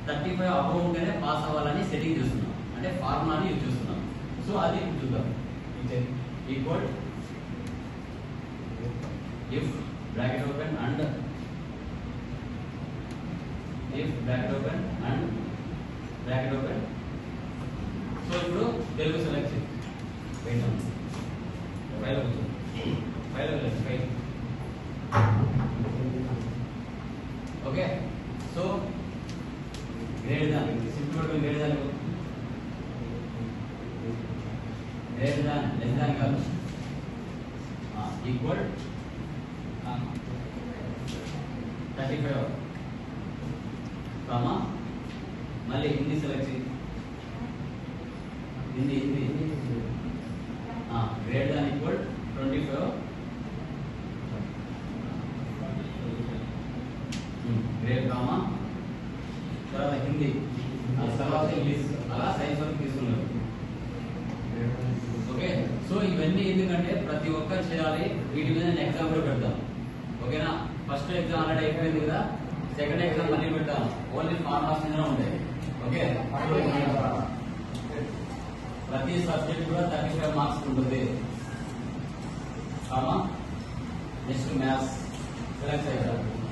thirty five above ఉంటేనే pass అవ్వాలని setting చేస్తున్నాం అంటే ఫార్ములాని యూజ్ చేస్తున్నాం సో అది చూద్దాం equal if bracket open and if bracket open and bracket open so ఇప్పుడు తెలుగు సెలెక్ట్ చేయి wait five five five okay so greater than simple పట్టుకుని greater than greater than less than కాదు ఈక్వల్ థర్టీ ఫైవ్ కామా మళ్ళీ Hindi select చేయి Hindi Hindi greater than equal twenty five grade comma తర్వాత హిందీ ఆ తర్వాత English అలా సైన్స్ వరకు తీసుకున్నారు ఓకే సో ఇవన్నీ ఎందుకంటే ప్రతి ఒక్కరు చేయాలి వీటి మీద నేను ఎగ్జామ్ కూడా పెడతాను ఓకేనా ఫస్ట్ ఎగ్జామ్ ఆల్రెడీ అయిపోయింది కదా సెకండ్ ఎగ్జామ్ మళ్ళీ పెడతాను ఓన్లీ ఫార్మాస్ మీద ఉంటాయి ఓకే ప్రతి సబ్జెక్ట్ కూడా థర్టీ ఫైవ్ మార్క్స్ ఉంటుంది కామా నెక్స్ట్ మ్యాథ్స్ సెలెక్ట్ అవుతారు